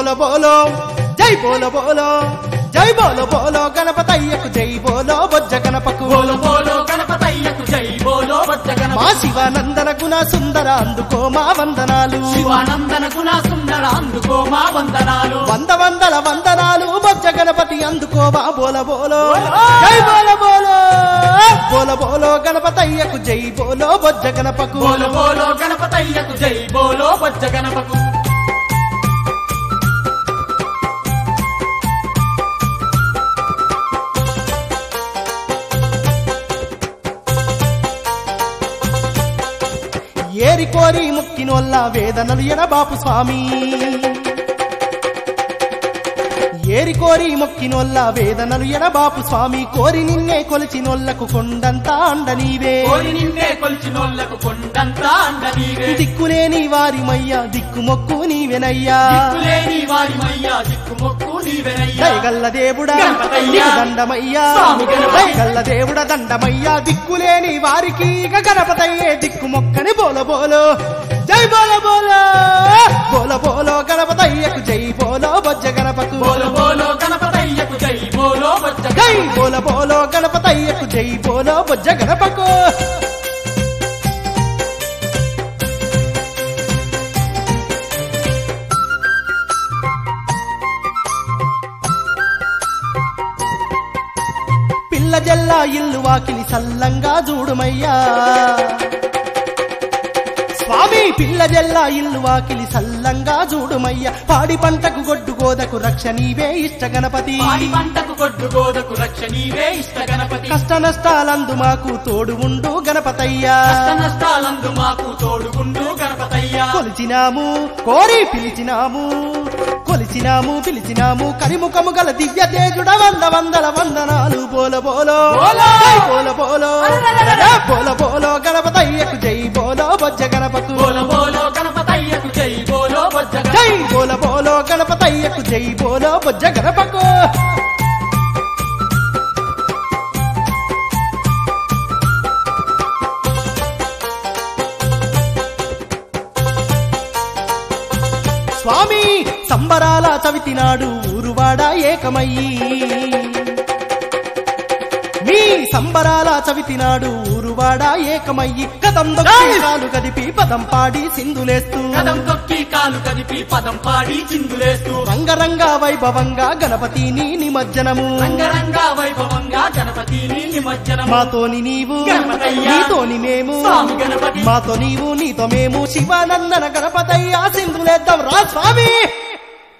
బోలో బోలో జై బోలో బోలో జై బోలో బోలో గణపతయ్యకు జై బోలో బొజ్జ గణపకు బోలో బోలో గణపతయ్యకు జై బోలో బొజ్జ మా గణపతి శివానందన గుణ సుందర అందుకో మా వందనాలు శివానందన గుణ సుందర అందుకో మా వందనాలు వంద వందల వందనాలు బొజ్జ గణపతి అందుకోవా బోల బోలో జై బోల బోలో బోల బోలో గణపతయ్యకు జై బోలో బొజ్జ గణపకు బోలో బోలో గణపతయ్యకు జై బోలో బొజ్జ గణపకు ఏరి కోరి ముక్కినొల్ల వేదనలు ఎనబాపు స్వామి ఏరి కోరి మొక్కినొల్ల వేదనలు ఎనబాపు స్వామి కోరి నిన్నే కొలిచినొల్లకు కొండంతా అండ నీవే కోరి నిన్నే కొలిచినోళ్లకు కొండంతా అండ నీవే దిక్కులేని వారి మయ్య దిక్కు మొక్కు నీవెనయ్యా దిక్కులేని వారి మయ్యా దిక్కు మొక్కు నీవెనయ్యా దయగల్ల దేవుడా గణపతయ్యా. నీకు దండమయ్యా స్వామి గణపతి. దయగల్ల దేవుడ దండమయ్యా దిక్కులేని వారికి ఇక గణపతయ్యే దిక్కు మొక్కని బోల బోలో జై బోల బోలో బోల బోలో గణపతయ్యకు జై బోలో బొజ్జ గణపకు బోలో బోలో గణపతయ్యకు జై బోలో బొజ్జ జై బోల బోలో గణపతయ్యకు జై బోలో బొజ్జ గణపకు పిల్ల జల్లా ఇల్లు వాకిలి సల్లంగా చూడుమయ్యా స్వామి పిల్ల జల్లా ఇల్లు వాకిలి సల్లంగా చూడుమయ్యా పాడి పంటకు గొడ్డు గోదకు రక్ష నీవే ఇష్ట గణపతి పాడి పంటకు కొట్టు గోదకు రక్ష నీవే ఇష్ట గణపతి కష్ట నష్టాలందు మాకు తోడు ఉండు గణపతయ్యా కష్ట నష్టాలందు మాకు తోడుగుండు గణపతయ్యా కొలిచినాము కోరి పిలిచినాము కొలిచినాము పిలిచినాము కరిముఖము గల దివ్య తేజుడ వంద వందల వందనాలు బోల బోలో బోలో! జై బోల బోలో జై బోల బోలో గణపతయ్యకు జై బోలో బొజ్జ గణపకు బోలో బోలో గణపతయ్యకు జై బోలో బొజ్జ గణపతి జై బోల బోలో గణపతయ్యకు జై బోలో బొజ్జ గణపకు స్వామి సంబరాల చవితినాడు ఊరువాడ ఏకమయ్యి మీ సంబరాల చవితినాడు ఊరువాడ ఏకమయ్యి కదం కాలు కదిపి పదం పాడి సింధులేస్తూ కదం తొక్కి కాలు కదిపి పదం పాడి చిందులేస్తూ రంగరంగ వైభవంగా గణపతిని నిమజ్జనము రంగరంగా వైభవంగా గణపతిని నిమజ్జనము మాతోని నీవు గణపతయ్య. నీతోని మేము స్వామి గణపతి. మాతో నీవు నీతో మేము శివానందన గణపతయ్య సింధులేద్దాం రా స్వామి